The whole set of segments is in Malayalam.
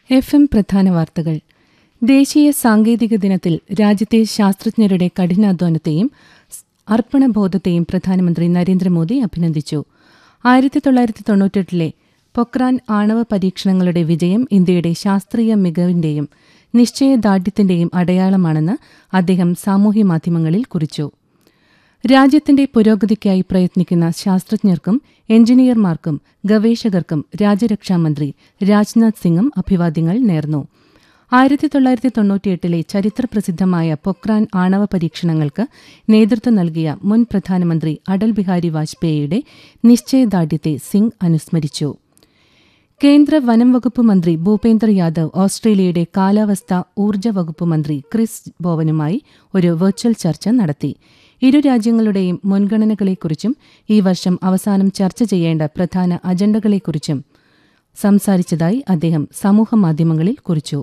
എഫ് എം പ്രധാന വാർത്തകൾ ദേശീയ സാങ്കേതിക ദിനത്തിൽ രാജ്യത്തെ ശാസ്ത്രജ്ഞരുടെ കഠിനാധ്വാനത്തെയും സ് അർപ്പണബോധത്തെയും പ്രധാനമന്ത്രി നരേന്ദ്രമോദി അഭിനന്ദിച്ചു ആയിരത്തി തൊള്ളായിരത്തി തൊണ്ണൂറ്റെട്ടിലെ പൊക്രാൻ ആണവ പരീക്ഷണങ്ങളുടെ വിജയം ഇന്ത്യയുടെ ശാസ്ത്രീയ മികവിന്റെയും നിശ്ചയദാർഢ്യത്തിന്റെയും അടയാളമാണെന്ന് അദ്ദേഹം സാമൂഹ്യമാധ്യമങ്ങളിൽ കുറിച്ചു രാജ്യത്തിന്റെ പുരോഗതിക്കായി പ്രയത്നിക്കുന്ന ശാസ്ത്രജ്ഞർക്കും എഞ്ചിനീയർമാർക്കും ഗവേഷകർക്കും രാജ്യരക്ഷാമന്ത്രി രാജ്നാഥ് സിംഗും അഭിവാദ്യങ്ങൾ നേർന്നു ആയിരത്തി തൊള്ളായിരത്തി തൊണ്ണൂറ്റിയെട്ടിലെ ചരിത്രപ്രസിദ്ധമായ പൊക്രാൻ ആണവ പരീക്ഷണങ്ങൾക്ക് നേതൃത്വം നൽകിയ മുൻ പ്രധാനമന്ത്രി അടൽ ബിഹാരി വാജ്പേയിയുടെ നിശ്ചയദാർഢ്യത്തെ സിംഗ് അനുസ്മരിച്ചു കേന്ദ്ര വനം വകുപ്പ് മന്ത്രി ഭൂപേന്ദർ യാദവ് ഓസ്ട്രേലിയയുടെ കാലാവസ്ഥ ഊർജ്ജ വകുപ്പ് മന്ത്രി ക്രിസ് ബോവനുമായി ഒരു വെർച്വൽ ചർച്ച നടത്തി ഇരു രാജ്യങ്ങളുടെയും മുൻഗണനകളെക്കുറിച്ചും ഈ വർഷം അവസാനം ചർച്ച ചെയ്യേണ്ട പ്രധാന അജണ്ടകളെക്കുറിച്ചും സംസാരിച്ചതായി അദ്ദേഹം സമൂഹമാധ്യമങ്ങളിൽ കുറിച്ചു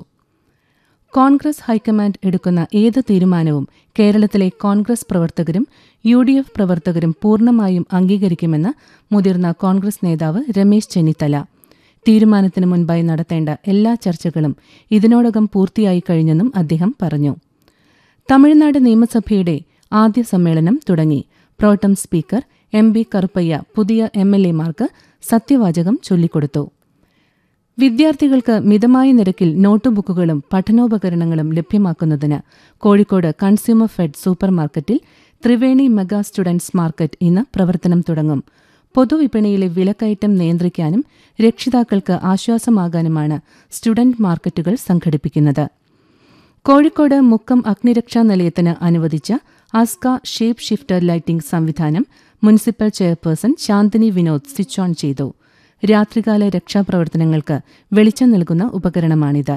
കോൺഗ്രസ് ഹൈക്കമാൻഡ് എടുക്കുന്ന ഏത് തീരുമാനവും കേരളത്തിലെ കോൺഗ്രസ് പ്രവർത്തകരും യു ഡി എഫ് പ്രവർത്തകരും പൂർണ്ണമായും അംഗീകരിക്കുമെന്ന് മുതിർന്ന കോൺഗ്രസ് നേതാവ് രമേശ് ചെന്നിത്തല തീരുമാനത്തിന് മുൻപായി നടത്തേണ്ട എല്ലാ ചർച്ചകളും ഇതിനോടകം പൂർത്തിയായി കഴിഞ്ഞെന്നും അദ്ദേഹം പറഞ്ഞു തമിഴ്നാട് നിയമസഭയുടെ ആദ്യ സമ്മേളനം തുടങ്ങി protem speaker M B Karuppiah പുതിയ എം എൽ എമാർക്ക് സത്യവാചകം ചൊല്ലിക്കൊടുത്തു വിദ്യാർത്ഥികൾക്ക് മിതമായ നിരക്കിൽ നോട്ടുബുക്കുകളും പഠനോപകരണങ്ങളും ലഭ്യമാക്കുന്നതിന് കോഴിക്കോട് കൺസ്യൂമർ ഫെഡ് സൂപ്പർ മാർക്കറ്റിൽ ത്രിവേണി മെഗാ സ്റ്റുഡൻസ് മാർക്കറ്റ് ഇന്ന് പ്രവർത്തനം തുടങ്ങും പൊതുവിപണിയിലെ വിലക്കയറ്റം നിയന്ത്രിക്കാനും രക്ഷിതാക്കൾക്ക് ആശ്വാസമാകാനുമാണ് സ്റ്റുഡന്റ് മാർക്കറ്റുകൾ സംഘടിപ്പിക്കുന്നത് കോഴിക്കോട് മുക്കം അഗ്നിരക്ഷാ നിലയത്തിന് അനുവദിച്ച അസ്ക ഷേപ്പ് ഷിഫ്റ്റർ ലൈറ്റിംഗ് സംവിധാനം municipal chairperson Shanthini Vinod switch on ചെയ്തു രാത്രികാല രക്ഷാപ്രവർത്തനങ്ങൾക്ക് വെളിച്ചം നൽകുന്ന ഉപകരണമാണിത്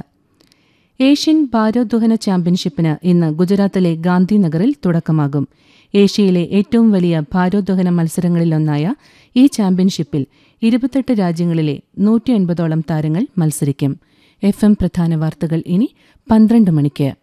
ഏഷ്യൻ ഭാരോദ്വഹന ചാമ്പ്യൻഷിപ്പിന് ഇന്ന് ഗുജറാത്തിലെ ഗാന്ധിനഗറിൽ തുടക്കമാകും ഏഷ്യയിലെ ഏറ്റവും വലിയ ഭാരോദ്വഹന മത്സരങ്ങളിലൊന്നായ ഈ ചാമ്പ്യൻഷിപ്പിൽ ഇരുപത്തെട്ട് രാജ്യങ്ങളിലെ നൂറ്റി അൻപതോളം താരങ്ങൾ മത്സരിക്കും എഫ് എം പ്രധാന വാർത്തകൾ ഇനി പന്ത്രണ്ട് മണിക്ക്